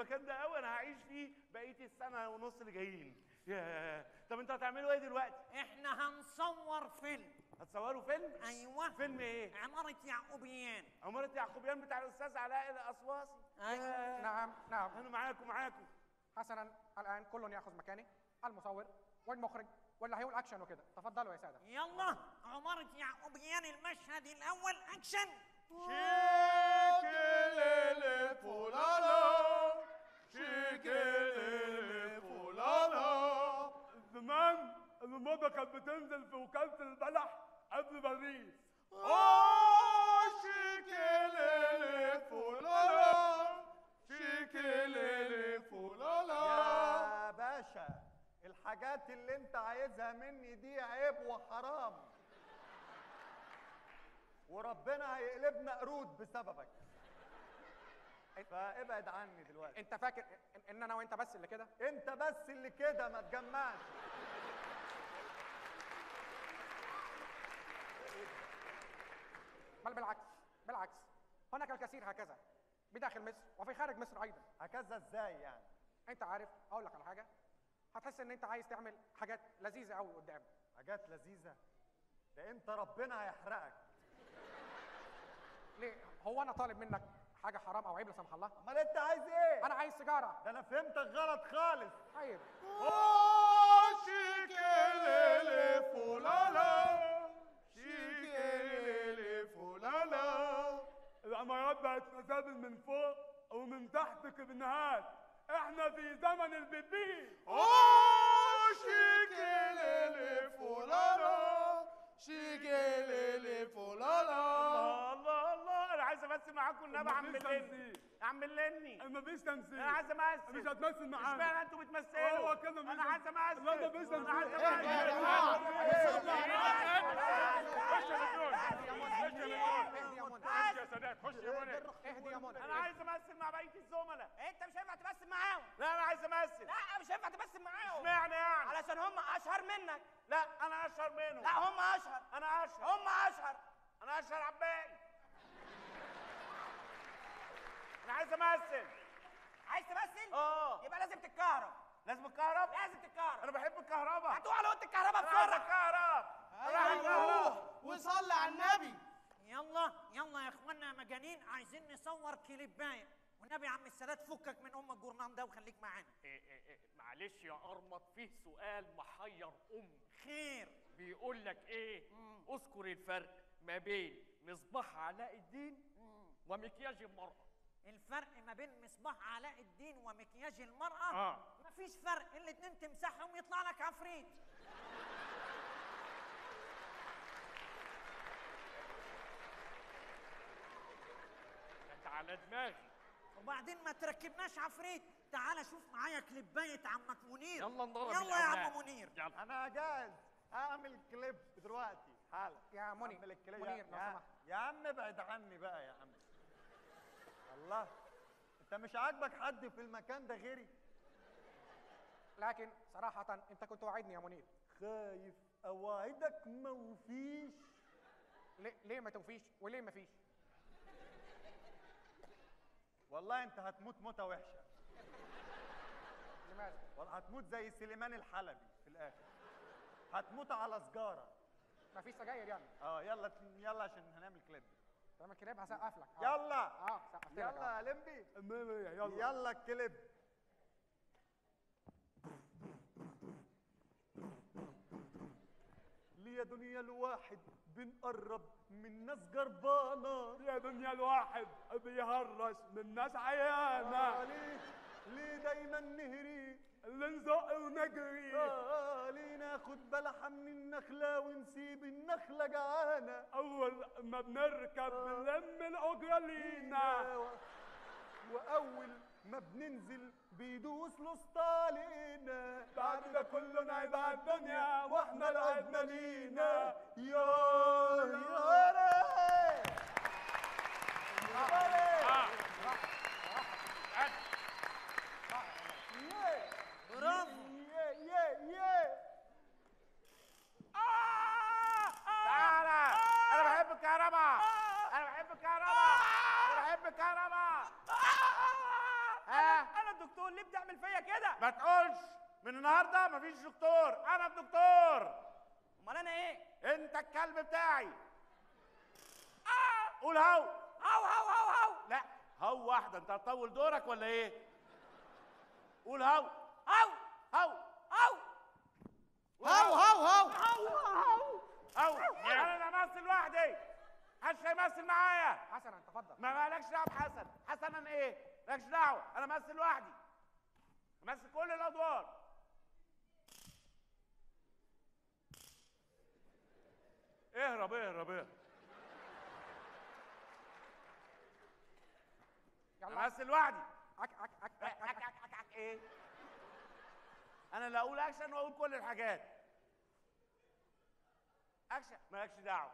المكان ده قوي انا هعيش فيه بقيه السنه ونص اللي جايين ياه طب انتوا هتعملوا ايه دلوقتي احنا هنصور فيلم هتصوروا فيلم ايوه فيلم ايه عمارة يعقوبيان عمارة يعقوبيان بتاع الاستاذ علاء الاصواصي ايوه ياه. نعم نعم انا معاكم معاكم حسنا الان كل ياخذ مكانه المصور والمخرج واللي هيقول اكشن وكده تفضلوا يا ساده يلا عمارة يعقوبيان المشهد الاول اكشن شيكليلي فولالا شيكليلي فولالا زمان الموضة كانت بتنزل في وكالة البلح قبل باريس اوه شيكليلي فولالا شيكليلي فولالا يا باشا الحاجات اللي انت عايزها مني دي عيب وحرام وربنا هيقلبنا قرود بسببك فابعد عني دلوقتي انت فاكر ان, إن انا وانت بس اللي كده انت بس اللي كده ما تجمعش بل بالعكس بالعكس هناك الكثير هكذا بداخل مصر وفي خارج مصر ايضا هكذا ازاي يعني انت عارف اقول لك على حاجه هتحس ان انت عايز تعمل حاجات لذيذه قوي قدام حاجات لذيذة ده انت ربنا هيحرقك ليه هو انا طالب منك حاجه حرام او عيب لا سمح الله امال انت عايز ايه انا عايز سيجاره ده انا فهمتك غلط خالص عيب اوه شيكليلي فولالا شيكليلي فولالا العمارات بقت مسابل من فوق ومن تحت كبنهات احنا في زمن البيبي اوه شيكليلي فولالا شيكليلي فولالا الله الله انا عايز امثل معاكم النبي عم اللني عم اللني مفيش تمثيل انا عايز امثل مش هتمثل معانا اشمعنى انتوا بتمثلوا هو كده مش- انا عايز امثل لا، ده مش انا عايز تمثيل. اهدي يا منى يا سادات خش يا منى اهدي يا منى انا عايز امثل مع بقيه الزملاء انت مش هينفع تمثل معاهم لا انا عايز امثل لا مش هينفع تمثل معاهم اشمعنى يعني علشان هم اشهر منك لا انا اشهر منهم لا هم اشهر انا اشهر هم اشهر انا اشهر عباقي انا عايز امثل عايز تمثل اه يبقى لازم تتكهرب لازم الكهرب لازم تتكهرب انا بحب الكهرباء هتقع على اوضه الكهرباء انا عايز بسرعه الكهرب انا عايز الكهرب وصلي على النبي يلا يلا يا اخوانا يا مجانين عايزين نصور كليبايه والنبي يا عم السادات فكك من ام الجورنان ده وخليك معانا إيه إيه إيه معلش يا ارمط فيه سؤال محير ام خير بيقول لك ايه اذكر الفرق ما بين مصباح علاء الدين ومكياج المرأة الفرق ما بين مصباح علاء الدين ومكياج المرأة آه. مفيش فرق الاتنين تمسحهم يطلع لك عفريت انت على دماغي وبعدين ما تركبناش عفريت تعال شوف معايا كليباية عمك منير يلا نضرب يلا يا الأولاد. عم منير يلا انا جاهز اعمل كليب دلوقتي حالا يا مني اعمل الكليب منير لو يا, سمحت يا عم ابعد عني بقى يا عم الله انت مش عاجبك حد في المكان ده غيري لكن صراحه انت كنت وعدني يا منير خايف اوعدك موفيش ليه ليه ما توفيش وليه ما فيش والله انت هتموت موتة وحشة لماذا والله هتموت زي سليمان الحلبي في الاخر هتموت على سجارة ما فيش سجاير يعني اه يلا يلا عشان هنعمل كليب تعمل كليب هسقف لك آه. يلا اه سقفت لك يلا آه. يا لمبي يلا يلا يلا الكليب ليه يا دنيا الواحد بنقرب من ناس جربانة يا دنيا الواحد بيهرش من ناس عيانة آه ليه ليه دايما نهري اللي نزق ونجري آه ليه ناخد بلحة من النخلة ونسيب النخلة جعانة أول ما بنركب بنلم الأجرة لينا و- وأول ما بننزل بيدوس لسطى علينا بعد ده كله نعيب على الدنيا واحنا العدنا لينا يا يا ريت برافو يا يا يا تعالى انا بحب الكهرباء انا بحب الكهرباء انا بحب الكهرباء ها انا ليه بتعمل فيا كده ما تقولش من النهارده مفيش دكتور انا الدكتور امال انا ايه انت الكلب بتاعي قول هو هاو هاو هاو هاو لا هو واحده انت هتطول دورك ولا ايه قول هو هاو هو هاو هو هاو هاو هو انا اللي همثل لوحدي محدش هيمثل معايا حسنا تفضل ما مالكش دعوه بحسن حسن انا ايه مالكش دعوه انا امثل لوحدي امثل كل الادوار اهرب اهرب اهرب يلا امثل لوحدي أك أك أك أك أك أك أك أك أك ايه انا اللي اقول اكشن واقول كل الحاجات اكشن مالكش دعوه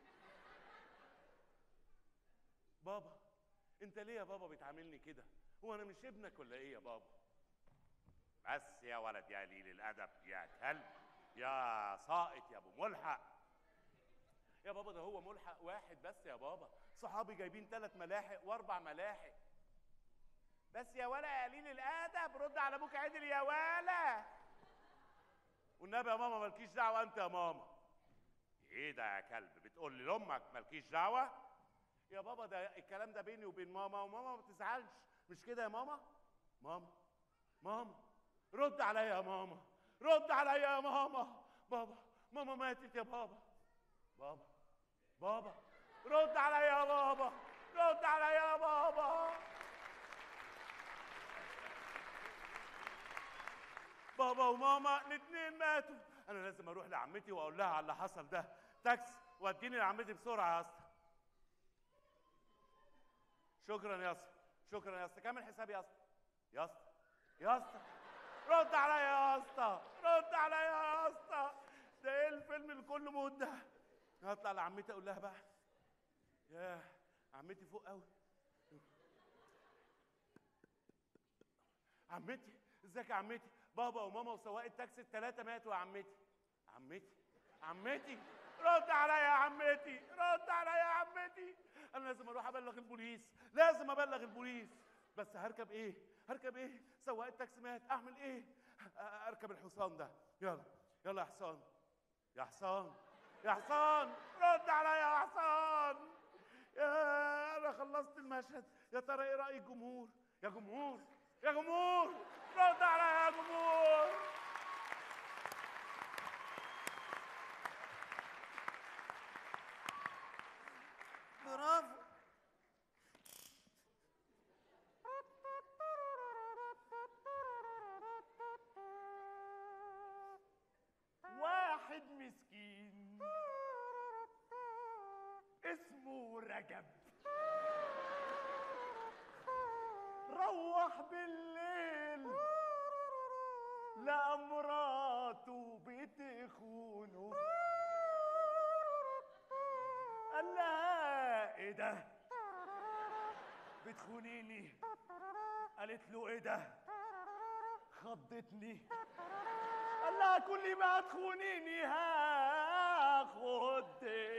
بابا انت ليه يا بابا بتعاملني كده هو انا مش ابنك ولا ايه يا بابا بس يا ولد يا قليل الادب يا كلب يا ساقط يا ابو ملحق يا بابا ده هو ملحق واحد بس يا بابا صحابي جايبين ثلاث ملاحق واربع ملاحق بس يا ولا يا قليل الادب رد على ابوك عدل يا ولا والنبي يا ماما مالكيش دعوه انت يا ماما ايه ده يا كلب بتقول لي لامك مالكيش دعوه يا بابا ده الكلام ده بيني وبين ماما وماما ما بتزعلش مش كده يا ماما ماما ماما رد عليا يا ماما رد عليا يا ماما بابا ماما ماتت يا بابا بابا بابا رد عليا يا بابا رد عليا يا بابا بابا وماما الاثنين ماتوا انا لازم اروح لعمتي واقول لها على اللي حصل ده تاكس وديني لعمتي بسرعه يا اسطى شكرا يا اسطى شكرا يا اسطى كمل حسابي يا اسطى يا اسطى يا اسطى رد عليا يا اسطى رد عليا يا اسطى ده ايه الفيلم اللي كله موت ده هطلع لعمتي اقول لها بقى يا عمتي فوق قوي عمتي ازيك يا عمتي بابا وماما وسواق التاكسي الثلاثه ماتوا يا عمتي عمتي عمتي رد عليا يا عمتي رد عليا يا عمتي انا لازم اروح ابلغ البوليس لازم ابلغ البوليس بس هركب ايه هركب ايه سواق التاكسي مات اعمل ايه أ- اركب الحصان ده يلا يلا يا حصان يا حصان يا حصان رد عليا يا حصان يا انا خلصت المشهد يا ترى ايه راي الجمهور يا جمهور يا جمهور رد عليا يا جمهور برافو واحد مسكين اسمه رجب روح بالليل لقى مراته بتخونه قال لها ايه ده بتخونيني قالت له ايه ده خضتني قال لها كل ما تخونيني هاخد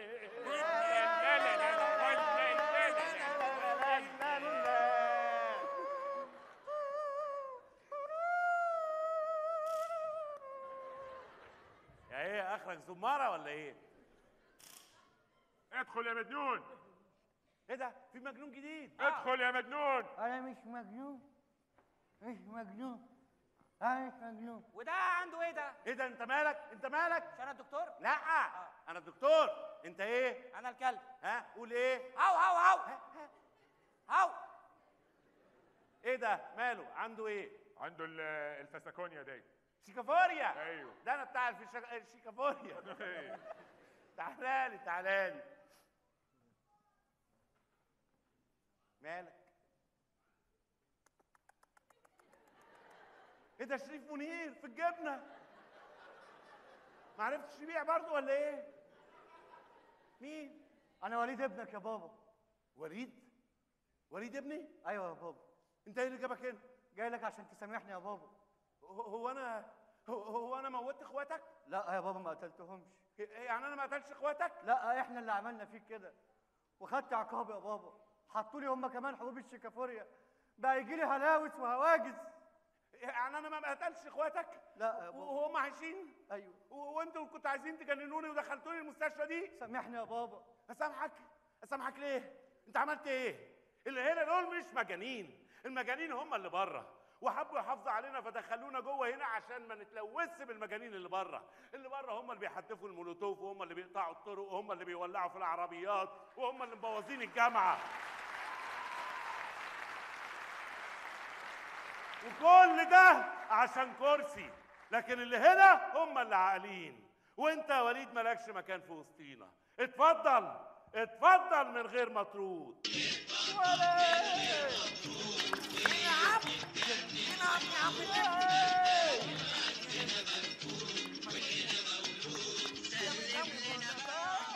يا ايه اخرك زماره ولا ايه ادخل يا مجنون ايه ده في مجنون جديد ادخل يا مجنون انا مش مجنون مش مجنون انا مش مجنون وده عنده ايه ده ايه ده انت مالك انت مالك مش انا الدكتور لا انا الدكتور انت ايه انا الكلب ها قول ايه هاو هاو هاو هاو ايه ده ماله عنده ايه عنده ال- الفسكونيا دي شيكافوريا ايوه ده انا بتاع الفشا- الشيكافوريا تعالى لي تعالى لي مالك ايه ده شريف منير في الجبنه ما عرفتش تبيع برضه ولا ايه مين انا وليد ابنك يا بابا وليد وليد ابني ايوه يا بابا انت ايه اللي جابك هنا جاي لك عشان تسامحني يا بابا هو هو انا هو, هو انا موتت اخواتك لا يا بابا ما قتلتهمش يعني انا ما قتلتش اخواتك لا احنا اللي عملنا فيك كده وخدت عقاب يا بابا حطوا لي هم كمان حبوب الشيكافوريا بقى يجي لي هلاوس وهواجس يعني انا ما قتلش اخواتك لا يا بابا وهم عايشين ايوه و- وانتوا كنتوا عايزين تجننوني ودخلتوني المستشفى دي سامحني يا بابا اسامحك اسامحك ليه انت عملت ايه اللي هنا دول مش مجانين المجانين هم اللي بره وحبوا يحافظوا علينا فدخلونا جوه هنا عشان ما نتلوثش بالمجانين اللي بره اللي بره هم اللي بيحدفوا المولوتوف وهم اللي بيقطعوا الطرق وهم اللي بيولعوا في العربيات وهم اللي مبوظين الجامعه وكل ده عشان كرسي لكن اللي هنا هم اللي عاقلين وانت يا وليد مالكش مكان في وسطينا اتفضل اتفضل من غير ما ترود يا عم يا عم يا عم